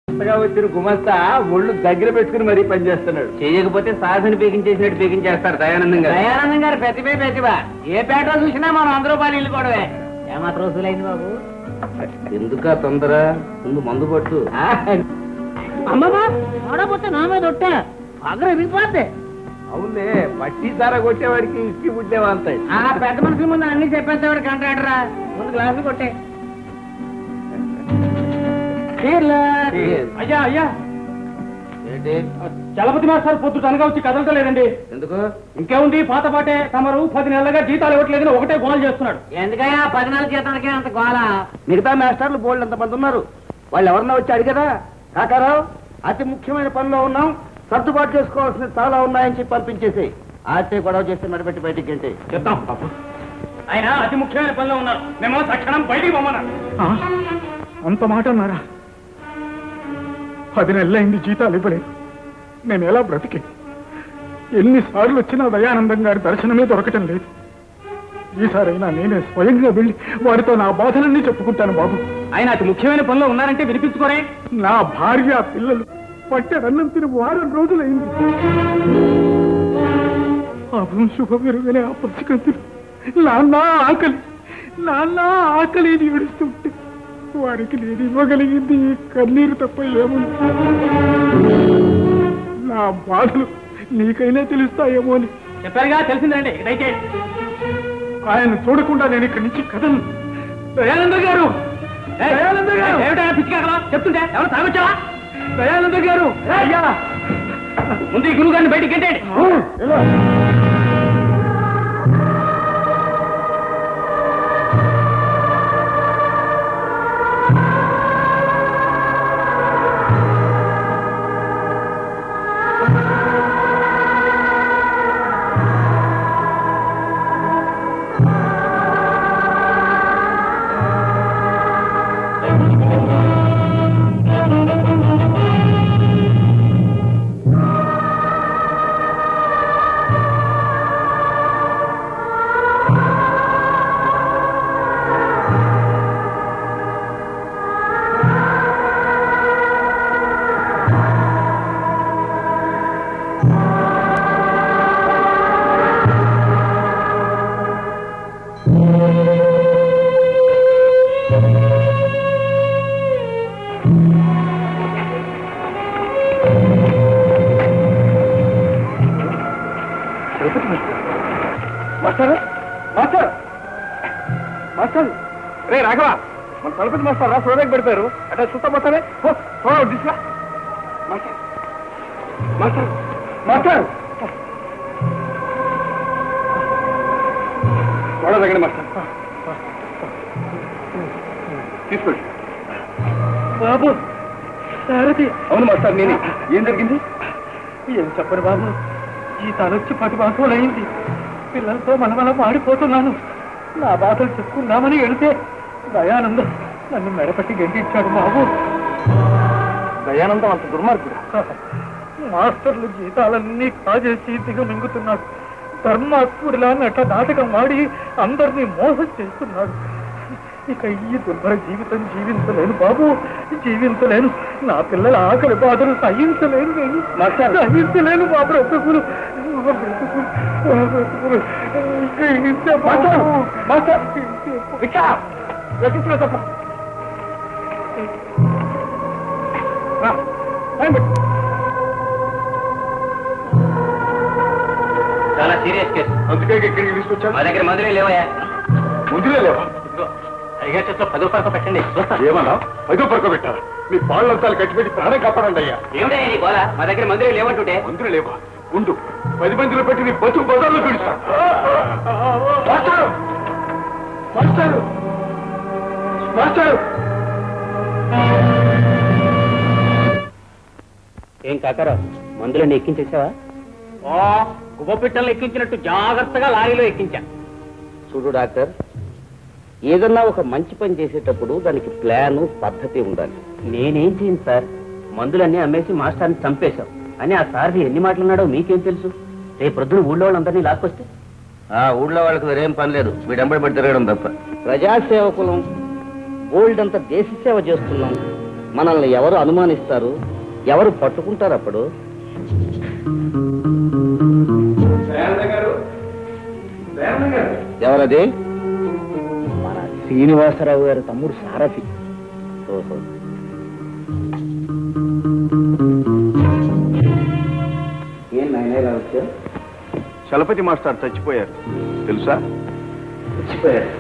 కొత్తగా వచ్చిన గుమస్తా ఒళ్ళు దగ్గర పెట్టుకుని మరీ పనిచేస్తున్నాడు చేయకపోతే సాధన పీకించేసినట్టు పీకించేస్తారు దయానందం గారు దయానందం గారు ప్రతిభే ప్రతిభ ఏ పేటలో చూసినా మనం అందరూ రూపాయలు ఇల్లు కూడవే ఏమాత్రం వసూలైంది బాబు ఎందుక తొందర ముందు మందు పట్టు అమ్మమ్మా ఆడపోతే నా మీద ఒట్టే అగ్ర విరిగిపోతే అవునులే పట్టి సారా కొట్టేవాడికి ఇసుకి పుట్టే వాళ్తాయి ఆ పెద్ద మనుషుల ముందు అన్ని చెప్పేసేవాడు కంటాడరా ముందు గ్లాసులు కొట్టే Cheers. అయ్యా అయ్యా ఏంటి చలపతి మాస్టర్ పొద్దు తనగా వచ్చి కదలతలేదండి ఎందుకు ఇంకేముంది పాత పాటే తమరు పది నెలలుగా జీతాలు ఇవ్వట్లేదని ఒకటే గోల్ చేస్తున్నాడు ఎందుకయ్యా పది నెలల జీతానికి అంత గోల మిగతా మాస్టర్లు బోల్డ్ ఎంతమంది ఉన్నారు వాళ్ళు ఎవరన్నా వచ్చి అడిగదా కాకారావు అతి ముఖ్యమైన పనిలో ఉన్నాం సర్దుబాటు చేసుకోవాల్సినవి చాలా ఉన్నాయని చెప్పి పంపించేసి ఆర్టీ గొడవ చేస్తే నడిపెట్టి బయటికి ఏంటి చెప్తాం బాబు ఆయన అతి ముఖ్యమైన పనిలో ఉన్నారు మేము తక్షణం బయటికి పొమ్మన్నారు అంత మాట అన్నారా పది నెలలైంది జీతాలు ఇవ్వలేదు నేను ఎలా బ్రతికి ఎన్నిసార్లు వచ్చినా దయానందం గారి దర్శనమే దొరకటం లేదు ఈసారైనా నేనే స్వయంగా వెళ్ళి వారితో నా బాధలన్నీ చెప్పుకుంటాను బాబు ఆయన అతి ముఖ్యమైన పనిలో ఉన్నారంటే వినిపించుకోరే నా భార్య పిల్లలు పట్టెడన్నం తిని వారం రోజులైంది పాపం శుభ మెరుగనే ఆ పచ్చికంతులు నాన్న ఆకలి నాన్న ఆకలి అని ఏడుస్తుంటే వారికి నేను ఇవ్వగలిగింది ఈ కన్నీరు తప్ప ఏముంది నా బాధలు నీకైనా తెలుస్తాయేమో అని చెప్పారుగా తెలిసిందండి దయచేయండి ఆయన చూడకుండా నేను ఇక్కడి నుంచి కదను దయానంద గారు దయానంద గారు ఏమిటా పిచ్చికాకలా చెప్తుంటే ఎవరు తాగొచ్చావా దయానంద గారు అయ్యా ముందు ఈ గురువు గారిని బయటికి గెట్టండి మాస్టర్ మాస్టర్ మాస్టర్ రే రాఘవ మన తలపతి మాస్టర్ రా సోదరికి పెడతారు అంటే సుత్తపోతానే తీసుకురా మాస్టర్ మాస్టర్ మాస్టర్ చూడదగండి మాస్టర్ తీసుకోండి బాబు సారథి అవును మాస్టర్ నేనే ఏం జరిగింది ఏం చెప్పరు బాబు జీతాలు వచ్చి పది మాసాలు అయింది పిల్లలతో మనమల మాడిపోతున్నాను నా బాధలు చెప్పుకుందామని వెళితే దయానందం నన్ను మెడపట్టి గెంటించాడు బాబు దయానందం అంత దుర్మార్గుడు మాస్టర్లు జీతాలన్నీ కాజేసి దిగమింగుతున్నాడు ధర్మాత్ముడిలా నట నాటకం ఆడి అందరినీ మోసం చేస్తున్నాడు ఇక ఈ దుర్భర జీవితం జీవించలేను బాబు జీవించలేను నా పిల్లల ఆకలి బాధలు సహించలేను నేను సహించలేను మా బ్రతుకులు మా బ్రతుకులు, మా బ్రతుకులు. ఇక ఇంతే బాబు. రిక్షా ఎక్కించుకో తప్ప రా, టైం పెట్టు. చాలా సీరియస్ కేసు అందుకే ఇక్కడికి తీసుకొచ్చాను మా దగ్గర మందులే లేవయా ముందులే లేవా అయ్యా చెప్తా పదో పరక పెట్టండి ఏమన్నా ఐదో పరక పెట్టారా మీ పాళ్ళంతాలు కట్టిపెట్టి ప్రాణం కాపాడండి అయ్యా ఏమిటయ్యా నీ గోల మా దగ్గర మందులే లేవంటుంటే మందులు లేవా ఉండు పది మందిలో పెట్టి నీ బతుకు బజార్లో పిలుస్తా మాస్టారు మాస్టారు మాస్టారు ఏం కాకరా మందులన్నీ ఎక్కించేసావా గువ్వ పిట్టలు ఎక్కించినట్టు జాగ్రత్తగా లారీలో ఎక్కించా చూడు డాక్టర్ ఏదన్నా ఒక మంచి పని చేసేటప్పుడు దానికి ప్లాను పద్ధతి ఉండాలి నేనేం చేయను సార్ మందులన్నీ అమ్మేసి మాస్టర్ని చంపేశాం అని ఆ సార్ది ఎన్ని మాటలున్నాడో మీకేం తెలుసు రేపు ప్రొద్దున ఊళ్ళో వాళ్ళందరినీ లాక్కొస్తే ఆ ఊళ్ళో వాళ్ళకి వేరేం పని లేదు వీడంబడి పడి తిరగడం తప్ప ప్రజాసేవకులం గోల్డ్ అంత దేశ సేవ చేస్తున్నాం మనల్ని ఎవరు అనుమానిస్తారు ఎవరు పట్టుకుంటారు అప్పుడు ఎవరది మన శ్రీనివాసరావు గారి తమ్ముడు సారథి ఓహో ఏం నాయన వచ్చారు చలపతి మాస్టర్ చచ్చిపోయారు తెలుసా చచ్చిపోయాడు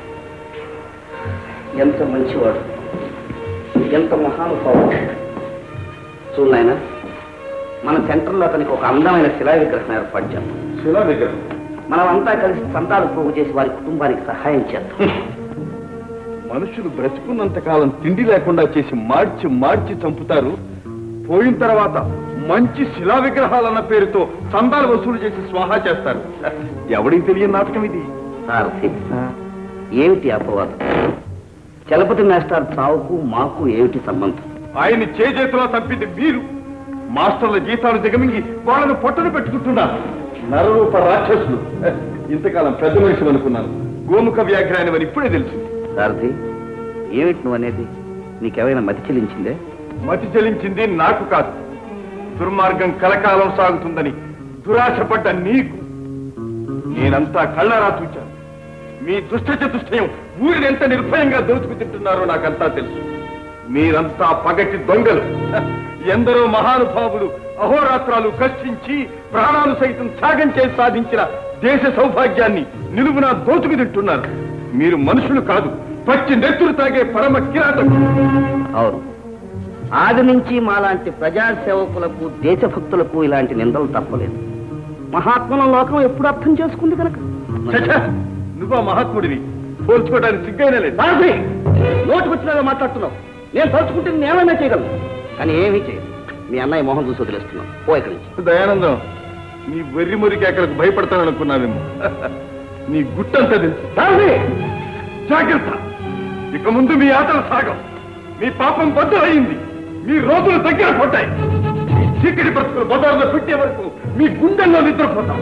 ఎంత మంచివాడు ఎంత మహానుభావుడు చూడు నాయన మన సెంటర్లో అతనికి ఒక అందమైన శిలా విగ్రహం ఏర్పాటు చేద్దాం శిలా విగ్రహం మనమంతా కలిసి సంతాలు పోగు చేసి వారి కుటుంబానికి సహాయం చేద్దాం మనుషులు బ్రతుకున్నంత కాలం తిండి లేకుండా చేసి మార్చి మార్చి చంపుతారు పోయిన తర్వాత మంచి శిలా విగ్రహాలన్న పేరుతో చందాలు వసూలు చేసి స్వాహా చేస్తారు ఎవడికి తెలియని నాటకం ఇది సారథి ఏమిటి అపవాదం చలపతి మాస్టర్ చావుకు మాకు ఏమిటి సంబంధం ఆయన్ని చేజేతిలో చంపింది మీరు మాస్టర్ల జీతాలు దిగమింగి వాళ్ళను పొట్టను పెట్టుకుంటున్నారు నరరూప రాక్షసులు ఇంతకాలం పెద్ద మనుషులు అనుకున్నాను గోముఖ వ్యాఘ్రాని అని ఇప్పుడే తెలిసింది సారథి ఏమిటి నువ్వు అనేది నీకేమైనా మతి చెల్లించిందే మతి చెలించింది నాకు కాదు దుర్మార్గం కలకాలం సాగుతుందని దురాశపడ్డ నీకు నేనంతా కళ్ళారా చూచాను మీ దుష్ట చతుష్టయం ఊరిని ఎంత నిర్భయంగా దోచుకు తింటున్నారో నాకంతా తెలుసు మీరంతా పగటి దొంగలు ఎందరో మహానుభావులు అహోరాత్రాలు కష్టించి ప్రాణాలు సైతం త్యాగం చేసి సాధించిన దేశ సౌభాగ్యాన్ని నిలువునా దోచుకు తింటున్నారు మీరు మనుషులు కాదు పచ్చి నెత్తురు తాగే పరమ కిరాతకులు అవును ఆది నుంచి మాలాంటి ప్రజా సేవకులకు దేశభక్తులకు ఇలాంటి నిందలు తప్పలేదు మహాత్ముల లోకం ఎప్పుడు అర్థం చేసుకుంది కనుక చచ్చా, నువ్వా మహాత్ముడివి పోల్చుకోవడానికి సిగ్గైనా లేదు సారథి నోటుకొచ్చినాగా మాట్లాడుతున్నావు నేను తలుచుకుంటే నేను ఏమైనా చేయగలను కానీ ఏమీ చేయను మీ అన్నయ్య మోహన్ చూసి వదిలేస్తున్నావు పో ఇక్కడి నుంచి దయానందం నీ వెర్రి మురికి అక్కడికి భయపడతాననుకున్నావేమో నీ గుట్టంతా తెలుసు దాన్ని జాగ్రత్త ఇక ముందు మీ ఆటలు సాగం మీ పాపం బద్దలు అయింది మీ రోజులు దగ్గర పడ్డాయి మీ చీకటి బ్రతుకులు బజార్లో పెట్టే వరకు మీ గుండెల్లో నిద్రపోతాం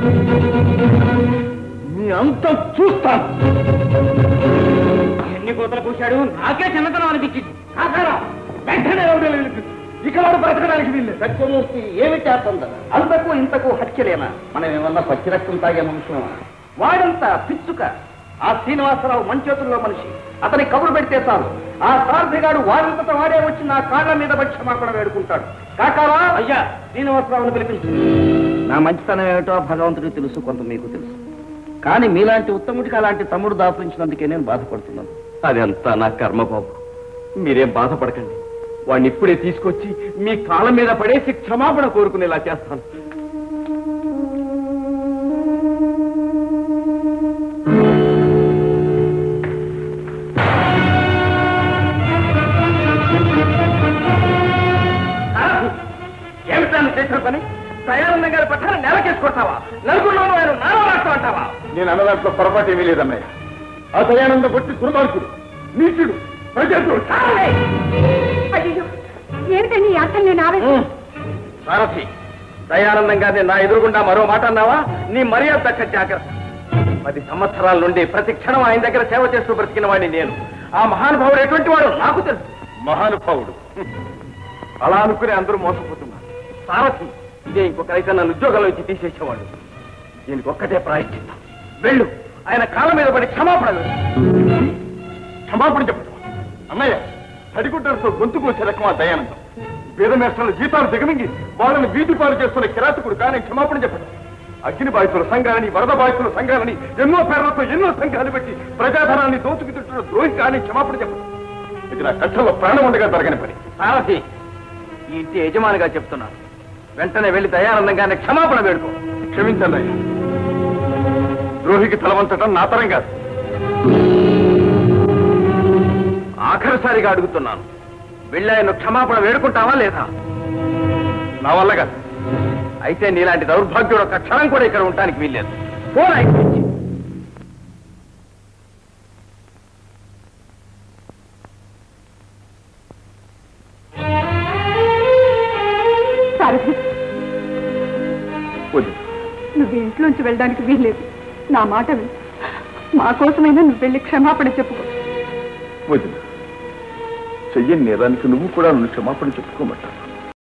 మీ అంతం చూస్తాను ఎన్ని కోతలు పూశాడు నాకే చిన్నతనం అనిపించింది వెంటనే ఇక వాడు బ్రతకడానికి వీల్లేదు సత్యమూర్తి ఏమిటి తొందర అంతకు ఇంతకు హత్యలేనా మనం ఏమన్నా పచ్చి రక్తం తాగే మనుషులమా వాడంతా పిచ్చుక ఆ శ్రీనివాసరావు మంచేతుల్లో మనిషి అతని కబురు పెడితే చాలు ఆ సారథిగాడు వారంతట వాడే వచ్చి నా కాళ్ళ మీద పడి క్షమాపణ వేడుకుంటాడు కాకావా అయ్యా శ్రీనివాసరావుని పిలిపించు నా మంచితనం ఏమిటో భగవంతుడికి తెలుసు కొంత మీకు తెలుసు కానీ మీలాంటి ఉత్తముడికి అలాంటి తమ్ముడు దాపురించినందుకే నేను బాధపడుతున్నాను అదంతా నా కర్మ బాబు మీరేం బాధపడకండి వాడిని ఇప్పుడే తీసుకొచ్చి మీ కాళ్ళ మీద పడేసి క్షమాపణ కోరుకునేలా చేస్తాను ఏమిటాను చేసిన పని దయానందం గారి పట్టాన్ని నెలకేసుకొస్తావా నలుగురిలోనూ ఆయన నానా రాష్ట్రం అంటావా నేను అన్నదాంట్లో పొరపాటు ఏమీ లేదన్నయ్య ఆ దయానంద బట్టి దుర్మార్గుడు నీచుడు ప్రజలు అయ్యో ఏమిటండి ఈ అర్థం నేను ఆవేశం సారథి దయానందం గారిని నా ఎదురుగుండా మరో మాట అన్నావా నీ మర్యాద దక్క జాగ్రత్త పది సంవత్సరాల నుండి ప్రతి క్షణం ఆయన దగ్గర సేవ చేస్తూ బ్రతికిన వాడిని నేను ఆ మహానుభావుడు ఎటువంటి వాడు నాకు తెలుసు మహానుభావుడు అలా అనుకుని అందరూ మోసపోతున్నారు సారథి ఇదే ఇంకొకరైతే నన్ను ఉద్యోగంలో నుంచి తీసేసేవాడు దీనికి ఒక్కటే ప్రాయశ్చిత్తం వెళ్ళు ఆయన కాళ్ళ మీద పడి క్షమాపణ వేడు. క్షమాపణ చెప్పదు అన్నయ్య తడిగుడ్డలతో గొంతు కోసే రకమా దయానందం వేదమేస్తాల జీతాలు దిగమింగి వాళ్ళని వీధి పాలు చేస్తున్న కిరాతకుడు కానీ క్షమాపణ చెప్పడం అగ్ని బాధితుల సంఘాలని వరద బాధితుల సంఘాలని ఎన్నో పేర్లతో ఎన్నో సంఘాలు పెట్టి ప్రజాధనాన్ని దోచుకు తింటున్న ద్రోహి కానీ క్షమాపణ చెప్పడం ఇది నా కష్టంలో ప్రాణం ఉండగా జరగని పని సారథి ఈ ఇంటి యజమానిగా చెప్తున్నాను వెంటనే వెళ్లి దయానందం గారిని క్షమాపణ వేడుకో క్షమించండి అయ్యా ద్రోహికి తలవంచడం నా తరం కాదు ఆఖరిసారిగా అడుగుతున్నాను వెళ్ళి ఆయన క్షమాపణ వేడుకుంటావా లేదా నా వల్ల కాదు అయితే నీలాంటి దౌర్భాగ్యుడు ఒక క్షణం కూడా ఇక్కడ ఉండటానికి వీల్లేదు పోరా ఇక్కడి నుంచి. సారథి వద్దు నువ్వు ఇంట్లోంచి వెళ్ళడానికి వీల్లేదు నా మాట విను మా కోసమైనా నువ్వు వెళ్ళి క్షమాపణ చెప్పుకో వద్దు చెయ్యని నేరానికి నువ్వు కూడా నన్ను క్షమాపణ చెప్పుకోమంటాను